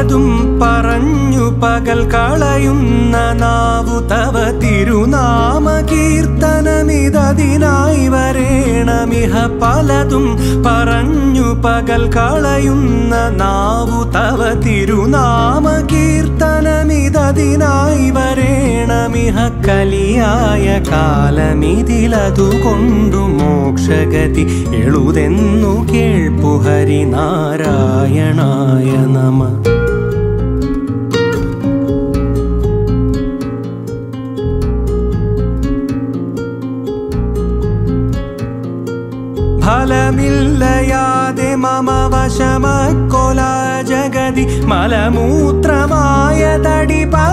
പലതും പറഞ്ഞു പകൽ കളയുന്ന നാവു തവ തിരുനാമ കീർത്തനമിതതിനായി വരേണമിഹ പലതും പറഞ്ഞു പകൽ കളയുന്ന നാവു തവ തിരുനാമ കീർത്തനമിതതിനായി വരേണമിഹ കലിയായ കാലമിതിലതുകൊണ്ടു മോക്ഷഗതി എഴുതെന്നു കേൾപ്പു ഹരിനാരായണായ നമ ഫലമില്ലയാതെ മമ വശമക്കൊല ജഗതി മലമൂത്രമായ തടി പല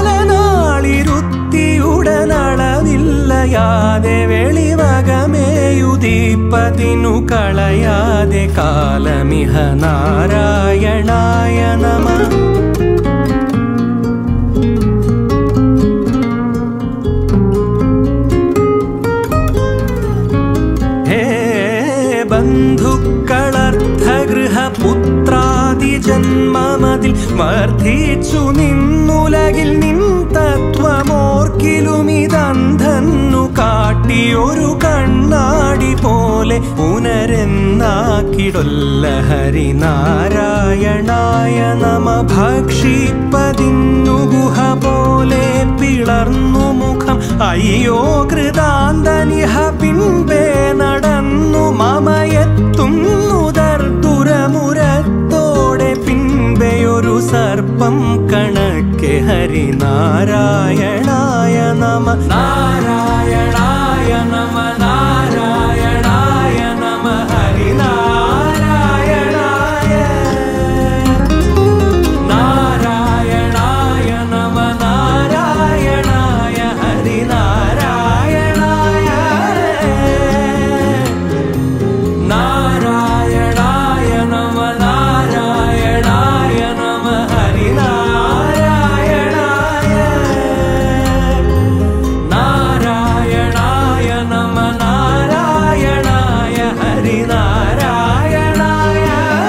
നാളിരുത്തിയുടനളവില്ലയാതെ വെളിവകമേയുദീപ്പതിനു കളയാതെ കാലമിഹ നാരായണായ നമ ഹേ ബന്ധുക്കളർത്ഥഗൃഹപുത്രാദി ജന്മമതിൽ വർദ്ധിച്ചു നിന്നുലകിൽ നിൻ തത്വമോർക്കിലുമിതന്ധന്നു കാട്ടിയൊരു കണ്ണാടി പോലെ പുനരെന്നാക്കിടൊല്ല ഹരിനാരായണായ നമ ഭക്ഷിപ്പതിന്നു ഗുഹ പോലെ പിളർന്നു മുഖം അയ്യോ കൃതാന്തനിഹ പിൻപേ നടന്നു മമയെത്തുന്നു ദർദുരമുരത്തോടെ പിൻപെയൊരു സർപ്പം കണക്കെ ഹരിനാരായണായ നമ നാരായണായ നമ നാരായണായ നമ ഹരിനാരായണായ നാരായണായ നമ നാരായണായ ഹരിനാരായണായ നാരായണായ നമ നാരായണായ നമ ഹരിനാരായണായ നാരായണായ നമ നാരായണായ ഹരിനാരായണായ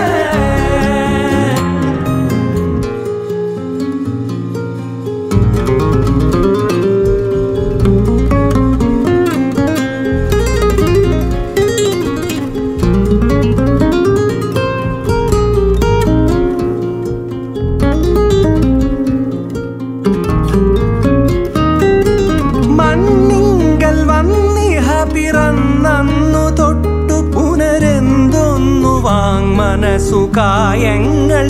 മണ്ണിങ്കൽ വന്നിഹ പിറന്നു തൊട്ടു പുനരെന്തൊന്നു വാങ്മനസു കായങ്ങൾ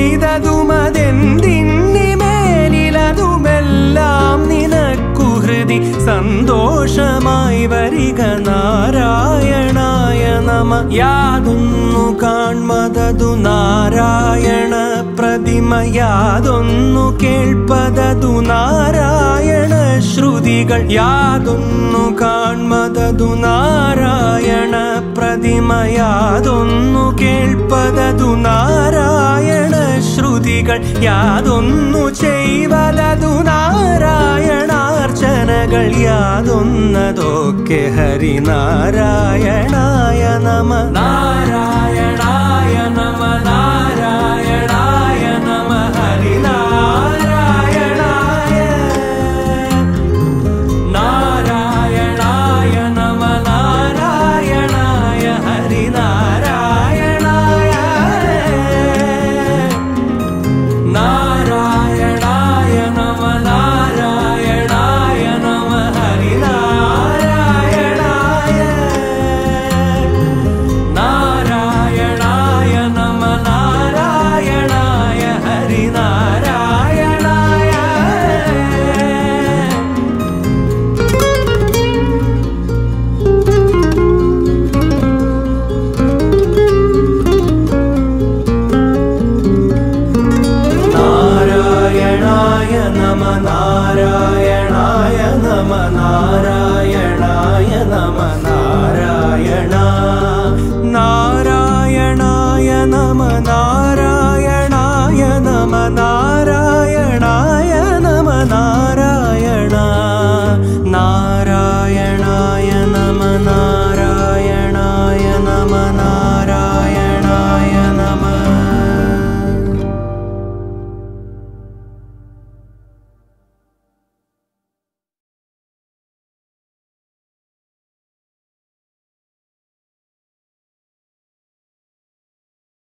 ചെയ്തതുമതെന്തിന്നിമേലിലതുമെല്ലാം നിനക്കു ഹൃദി സന്തോഷമായി വരിക നാരായണായ നമ യാതൊന്നു കാൺമതതു നാരായണ പ്രതിമ യാതൊന്നു കേൾപ്പതതു നാരായണ ശ്രുതികൾ യാതൊന്നു കാൺമതതു നാരായണ പ്രതിമ യാതൊന്നു കേൾപ്പതതു നാരായണ ശ്രുതികൾ യാതൊന്നു ചെയ്വലതു നാരായണാർച്ചനകൾ യാതൊന്നതൊക്കെ ഹരിനാരായണായ നമ നാരായണായ